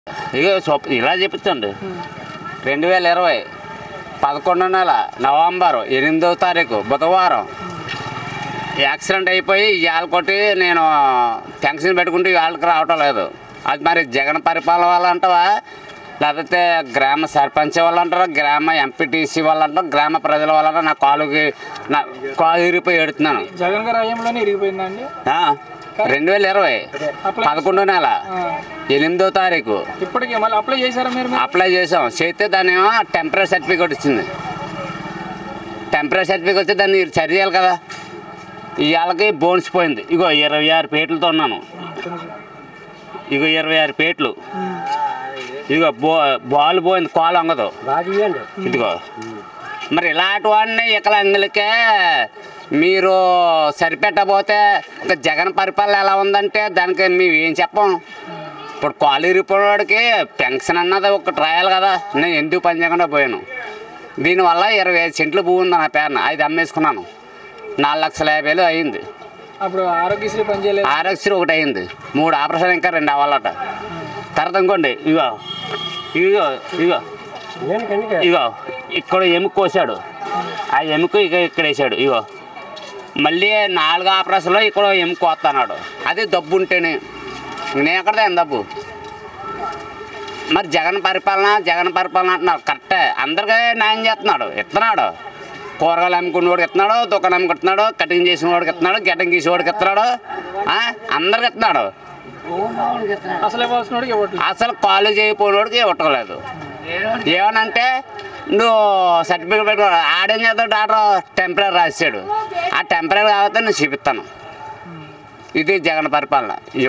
ఇక చూప ఇలా చెప్పించండి రెండు వేల ఇరవై పదకొండో నెల నవంబర్ ఎనిమిదవ తారీఖు బుధవారం యాక్సిడెంట్ అయిపోయి ఇవాళ కొట్టి నేను పెన్షన్ పెట్టుకుంటే ఇవాళకి రావటం లేదు అది మరి జగన్ పరిపాలన వల్ల అంటావా లేకపోతే గ్రామ సర్పంచ్ వాళ్ళు అంటారా గ్రామ ఎంపీటీసీ వాళ్ళు అంటారు గ్రామ ప్రజల వల్ల అంటారా? నా కాలుకి నా కాలు ఇరిగిపోయి ఎడుతున్నాను జగన్ గారి హయాంలోనే ఇరిగిపోయిందండి ఆ, రెండు వేల ఇరవై పదకొండో నెల ఆ, ఎనిమిదో తారీఖు ఇప్పటికే మళ్ళీ అప్లై చేశారా మీరు మీరు? అప్లై చేసాం చేస్తే దాని ఏమో టెంపరీ సర్టిఫికేట్ వచ్చింది టెంపరీ సర్టిఫికేట్ వచ్చి దాన్ని సరి చేయాలి కదా ఇవాళకి బోన్స్ పోయింది ఇగో ఇరవై ఆరు పేట్లతో ఉన్నాను ఇగో ఇరవై ఆరు పేట్లు ఇదిగో బో బాల్ పోయింది కాలు అంగదు ఇదిగో మరి ఇలాంటి వాడిని వికలాంగులకే మీరు సరిపెట్టబోతే ఇక జగన్ పరిపాలన ఎలా ఉందంటే దానికి మేము ఏం చెప్పం ఇప్పుడు కాలు ఇరిపోయినవాడికి పెన్షన్ అన్నది ఒకటి రాయాలి కదా నేను ఎందుకు పని చేయకుండా పోయాను దీనివల్ల ఇరవై ఐదు సెంట్లు భూమి ఉంది నా పేరున ఐదు అమ్మేసుకున్నాను నాలుగు లక్షల యాభై వేలు అయింది అప్పుడు ఆరోగ్యశ్రీ పనిచేయలేదు ఆరోగ్యశ్రీ ఒకటి అయింది మూడు ఆపరేషన్ ఇంకా రెండు అవ్వాలట తర్వాత ఇంకోండి ఇగో ఇగో ఇగో ఇగో ఇక్కడ ఎముక కోసాడు ఆ ఎముక ఇక ఇక్కడ వేసాడు ఇగో మళ్ళీ నాలుగు ఆపరేషన్లో ఇక్కడ ఎముక కోస్తున్నాడు అది దబ్బు ఉంటేనే నేను ఎక్కడదే దబ్బు మరి జగన్ పరిపాలన జగన్ పరిపాలన అంటున్నారు కరెక్టే అందరికీ న్యాయం చేస్తున్నాడు ఇస్తున్నాడు కూరగాయలు అమ్ముకునేవాడికి ఇస్తున్నాడు దుకాణం అమ్ముకుంటున్నాడు కటింగ్ చేసిన వాడికి ఇస్తున్నాడు గెటింగ్ చేసేవాడికి ఇస్తున్నాడు ఆ, అందరికి ఇస్తున్నాడు అసలు ఇవ్వాల్సిన వాడికి ఇవ్వట్లేదు అసలు కాలేజ్ అయిపోయినోడికి ఇవ్వట్లేదు ఏమనంటే నువ్వు సర్టిఫికేట్ పెట్టుకో ఆడేం చేస్తావు డాక్టర్ టెంపరీ రాశాడు ఆ టెంపరీ కాబట్టి నేను చూపిస్తాను ఇది జగన్ పరిపాలన